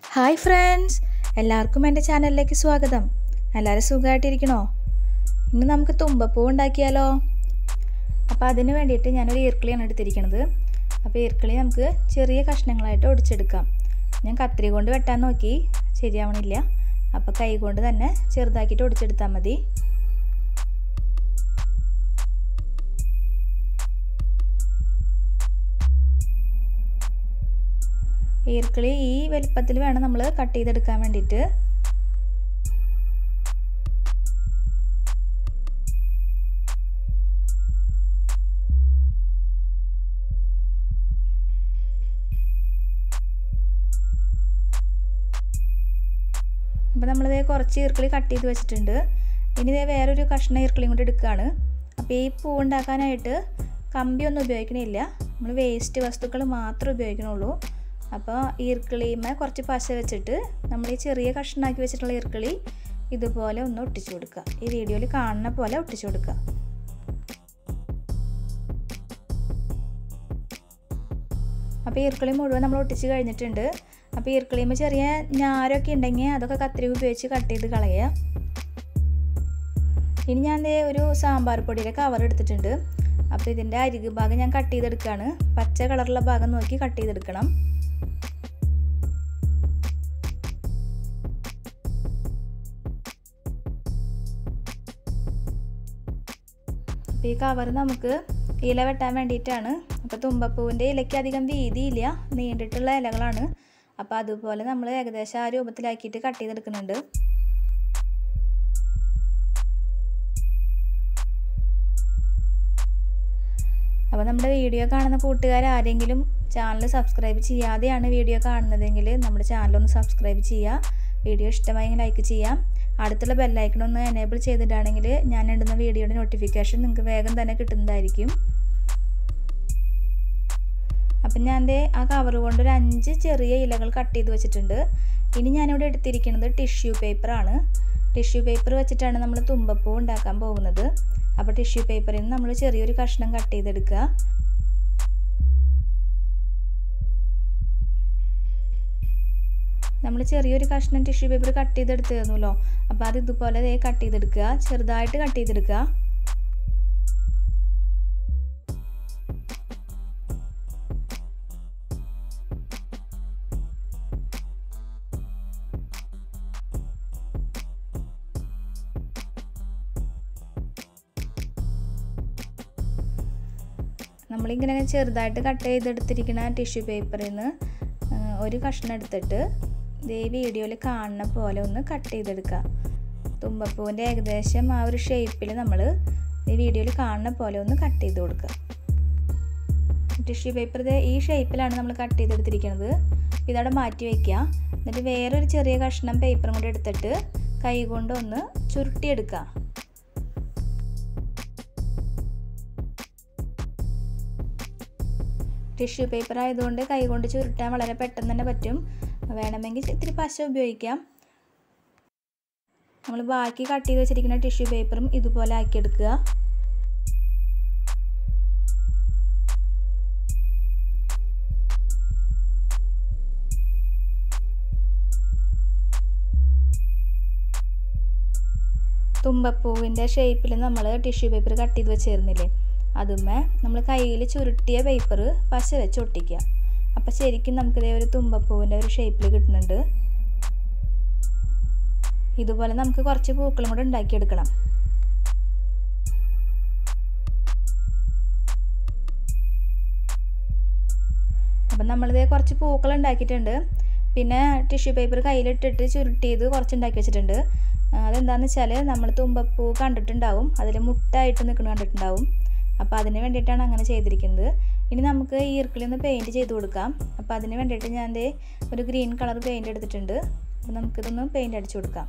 hi friends എല്ലാവർക്കും എൻ്റെ ചാനലിലേക്ക് സ്വാഗതം എല്ലാവരും സുഖമായിട്ടിരിക്കണോ ഇന്ന് നമുക്ക് തുമ്പപ്പൂ ഉണ്ടാക്കിയാലോ അപ്പോൾ അതിന് വേണ്ടിയിട്ട് ഞാനൊരു ഈർക്കിളിയാണ് എടുത്തിരിക്കുന്നത് അപ്പോൾ ഈർക്കിളി നമുക്ക് ചെറിയ കഷ്ണങ്ങളായിട്ട് ഒടിച്ചെടുക്കാം ഞാൻ കത്രി കൊണ്ട് വെട്ടാൻ നോക്കി ശരിയാവണില്ല അപ്പോൾ കൈ കൊണ്ട് തന്നെ ചെറുതാക്കിയിട്ട് ഒടിച്ചെടുത്താൽ മതി ഈർക്കിളി ഈ വലിപ്പത്തിൽ വേണം നമ്മൾ കട്ട് ചെയ്തെടുക്കാൻ വേണ്ടിയിട്ട് അപ്പോൾ നമ്മളിതേ കുറച്ച് ഈർക്കിളി കട്ട് ചെയ്ത് വെച്ചിട്ടുണ്ട് ഇനി ഇതേ വേറൊരു കഷ്ണം ഈർക്കിളിയും കൂടി എടുക്കുകയാണ് അപ്പോൾ ഈ പൂ ഉണ്ടാക്കാനായിട്ട് കമ്പിയൊന്നും ഉപയോഗിക്കണില്ല നമ്മൾ വേസ്റ്റ് വസ്തുക്കൾ മാത്രമേ ഉപയോഗിക്കണുള്ളൂ അപ്പോൾ ഈർക്കിളിമേ കുറച്ച് പശ വെച്ചിട്ട് നമ്മൾ ഈ ചെറിയ കഷ്ണമാക്കി വെച്ചിട്ടുള്ള ഈർക്കിളി ഇതുപോലെ ഒന്ന് ഒട്ടിച്ചു കൊടുക്കുക ഈ വീഡിയോയിൽ കാണുന്ന പോലെ ഒട്ടിച്ചു കൊടുക്കുക അപ്പോൾ ഈർക്കിളി മുഴുവൻ നമ്മൾ ഒട്ടിച്ച് കഴിഞ്ഞിട്ടുണ്ട് അപ്പോൾ ഈർക്കിളിയുമ്പോൾ ചെറിയ ഞാരൊക്കെ ഉണ്ടെങ്കിൽ അതൊക്കെ കത്രി ഉപയോഗിച്ച് കട്ട് ചെയ്ത് കളയുക ഇനി ഞാൻ ഒരു സാമ്പാർ പൊടിയുടെ കവർ എടുത്തിട്ടുണ്ട് അപ്പോൾ ഇതിൻ്റെ അരികു ഭാഗം ഞാൻ കട്ട് ചെയ്തെടുക്കുകയാണ് പച്ച കളറുള്ള ഭാഗം നോക്കി കട്ട് ചെയ്തെടുക്കണം അപ്പോൾ ഈ കവർ നമുക്ക് ഇല വെട്ടാൻ വേണ്ടിയിട്ടാണ് അപ്പോൾ തുമ്പപ്പൂവിൻ്റെ ഇലയ്ക്ക് അധികം വീതിയില്ല നീണ്ടിട്ടുള്ള ഇലകളാണ് അപ്പോൾ അതുപോലെ നമ്മൾ ഏകദേശം ആ രൂപത്തിലാക്കിയിട്ട് കട്ട് ചെയ്തെടുക്കുന്നുണ്ട് അപ്പോൾ നമ്മുടെ വീഡിയോ കാണുന്ന കൂട്ടുകാർ ആരെങ്കിലും ചാനൽ സബ്സ്ക്രൈബ് ചെയ്യാതെയാണ് വീഡിയോ കാണുന്നതെങ്കിൽ നമ്മുടെ ചാനലൊന്ന് സബ്സ്ക്രൈബ് ചെയ്യുക വീഡിയോ ഇഷ്ടമായെങ്കിൽ ലൈക്ക് ചെയ്യാം അടുത്തുള്ള ബെല്ലൈക്കൺ ഒന്ന് എനേബിൾ ചെയ്തിട്ടാണെങ്കിൽ ഞാൻ ഇടുന്ന വീഡിയോയുടെ നോട്ടിഫിക്കേഷൻ നിങ്ങൾക്ക് വേഗം തന്നെ കിട്ടുന്നതായിരിക്കും അപ്പം ഞാൻ എൻ്റെ ആ കവർ കൊണ്ട് ഒരു അഞ്ച് ചെറിയ ഇലകൾ കട്ട് ചെയ്ത് വെച്ചിട്ടുണ്ട് ഇനി ഞാനിവിടെ എടുത്തിരിക്കുന്നത് ടിഷ്യൂ പേപ്പറാണ് ടിഷ്യൂ പേപ്പർ വെച്ചിട്ടാണ് നമ്മൾ തുമ്പപ്പൂ ഉണ്ടാക്കാൻ പോകുന്നത് അപ്പോൾ ടിഷ്യൂ പേപ്പറിൽ നിന്ന് നമ്മൾ ചെറിയൊരു കഷ്ണം കട്ട് ചെയ്തെടുക്കുക നമ്മൾ ചെറിയൊരു കഷ്ണം ടിഷ്യൂ പേപ്പർ കട്ട് ചെയ്തെടുത്തിരുന്നല്ലോ അപ്പോൾ അത് ഇതുപോലെ കട്ട് ചെയ്തെടുക്കുക ചെറുതായിട്ട് കട്ട് ചെയ്തെടുക്കുക നമ്മളിങ്ങനെ ചെറുതായിട്ട് കട്ട് ചെയ്തെടുത്തിരിക്കുന്ന ടിഷ്യൂ പേപ്പറിൽ നിന്ന് ഒരു കഷ്ണം എടുത്തിട്ട് ഇതേ വീഡിയോയിൽ കാണുന്ന പോലെ ഒന്ന് കട്ട് ചെയ്തെടുക്കുക തുമ്പപ്പൂവിൻ്റെ ഏകദേശം ആ ഒരു ഷേപ്പിൽ നമ്മൾ ഈ വീഡിയോയിൽ കാണുന്ന പോലെ ഒന്ന് കട്ട് ചെയ്ത് കൊടുക്കുക ടിഷ്യൂ പേപ്പർ ഈ ഷേപ്പിലാണ് നമ്മൾ കട്ട് ചെയ്തെടുത്തിരിക്കുന്നത് ഇതവിടെ മാറ്റി വയ്ക്കുക എന്നിട്ട് വേറൊരു ചെറിയ കഷ്ണം പേപ്പറും കൂടി എടുത്തിട്ട് കൈ കൊണ്ട് ഒന്ന് ചുരുട്ടിയെടുക്കുക ടിഷ്യൂ പേപ്പർ ആയതുകൊണ്ട് കൈകൊണ്ട് ചുരുട്ടാൻ വളരെ പെട്ടെന്ന് തന്നെ പറ്റും വേണമെങ്കിൽ ഇത്തിരി പശ ഉപയോഗിക്കാം നമ്മൾ ബാക്കി കട്ട് ചെയ്ത് വെച്ചിരിക്കുന്ന ടിഷ്യൂ പേപ്പറും ഇതുപോലെ ആക്കിയെടുക്കുക തുമ്പപ്പൂവിൻ്റെ ഷേപ്പിൽ നമ്മൾ ടിഷ്യൂ പേപ്പർ കട്ട് ചെയ്ത് വെച്ചിരുന്നില്ലേ അതുമേ നമ്മൾ കയ്യിൽ ചുരുട്ടിയ പേപ്പർ പശ വെച്ച് ഒട്ടിക്കുക അപ്പോൾ ശരിക്കും നമുക്കിതേ ഒരു തുമ്പപ്പൂവിൻ്റെ ഒരു ഷേപ്പിൽ കിട്ടുന്നുണ്ട് ഇതുപോലെ നമുക്ക് കുറച്ച് പൂക്കളും കൂടെ ഉണ്ടാക്കിയെടുക്കണം അപ്പം നമ്മളിതേ കുറച്ച് പൂക്കൾ ഉണ്ടാക്കിയിട്ടുണ്ട് പിന്നെ ടിഷ്യൂ പേപ്പർ കയ്യിലിട്ടിട്ട് ചുരുട്ടിയത് കുറച്ച് ഉണ്ടാക്കി വെച്ചിട്ടുണ്ട് അതെന്താണെന്ന് വെച്ചാൽ നമ്മൾ തുമ്പപ്പൂ കണ്ടിട്ടുണ്ടാവും അതിൽ മുട്ടായിട്ട് നിൽക്കുന്നത് കണ്ടിട്ടുണ്ടാവും അപ്പോൾ അതിന് വേണ്ടിയിട്ടാണ് അങ്ങനെ ചെയ്തിരിക്കുന്നത് ഇനി നമുക്ക് ഈ ഈർക്കിളി ഒന്ന് പെയിൻറ്റ് ചെയ്ത് കൊടുക്കാം അപ്പോൾ അതിന് വേണ്ടിയിട്ട് ഞാൻ ദേ ഒരു ഗ്രീൻ കളർ പെയിൻറ്റ് എടുത്തിട്ടുണ്ട് അപ്പോൾ നമുക്കിതൊന്ന് പെയിൻറ്റ് അടിച്ചു കൊടുക്കാം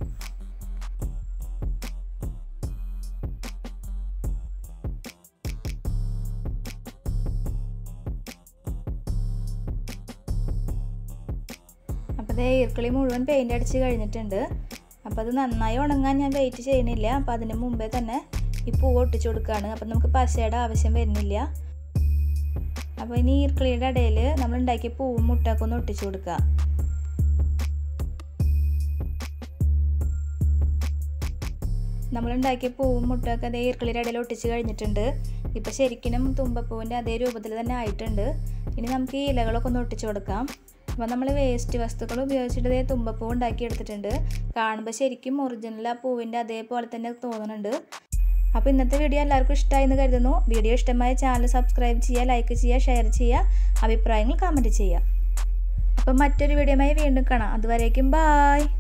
അപ്പോൾ ദേ ഈർക്കിളി മുഴുവൻ പെയിൻറ്റ് അടിച്ച് കഴിഞ്ഞിട്ടുണ്ട് അപ്പോൾ അത് നന്നായി ഉണങ്ങാൻ ഞാൻ വെയിറ്റ് ചെയ്യണില്ല അപ്പോൾ അതിന് മുമ്പേ തന്നെ ഈ പൂ ഒട്ടിച്ചു കൊടുക്കുകയാണ് അപ്പം നമുക്ക് പശയുടെ ആവശ്യം വരുന്നില്ല അപ്പോൾ ഇനി ഈർക്കിളിയുടെ ഇടയിൽ നമ്മൾ ഉണ്ടാക്കിയ പൂവും മുട്ടൊക്കെ ഒന്ന് ഒട്ടിച്ചു കൊടുക്കുക നമ്മളുണ്ടാക്കിയ പൂവും മുട്ടൊക്കെ അതേ ഈർക്കളിയുടെ ഇടയിൽ ഒട്ടിച്ച് കഴിഞ്ഞിട്ടുണ്ട് ഇപ്പം ശരിക്കും തുമ്പപ്പൂവിൻ്റെ അതേ രൂപത്തിൽ തന്നെ ആയിട്ടുണ്ട് ഇനി നമുക്ക് ഈ ഇലകളൊക്കെ ഒന്ന് ഒട്ടിച്ചു കൊടുക്കാം അപ്പോൾ നമ്മൾ വേസ്റ്റ് വസ്തുക്കൾ ഉപയോഗിച്ചിട്ട് ഇതേ തുമ്പപ്പൂ ഉണ്ടാക്കി എടുത്തിട്ടുണ്ട് കാണുമ്പോൾ ശരിക്കും ഒറിജിനൽ ആ പൂവിൻ്റെ അതേപോലെ തന്നെ തോന്നുന്നുണ്ട് അപ്പോൾ ഇന്നത്തെ വീഡിയോ എല്ലാവർക്കും ഇഷ്ടമായി എന്ന് കരുതുന്നു വീഡിയോ ഇഷ്ടമായ ചാനൽ സബ്സ്ക്രൈബ് ചെയ്യുക ലൈക്ക് ചെയ്യുക ഷെയർ ചെയ്യുക അഭിപ്രായങ്ങൾ കമൻറ്റ് ചെയ്യുക അപ്പം മറ്റൊരു വീഡിയോയുമായി വീണ്ടും കാണാം അതുവരേക്കും ബായ്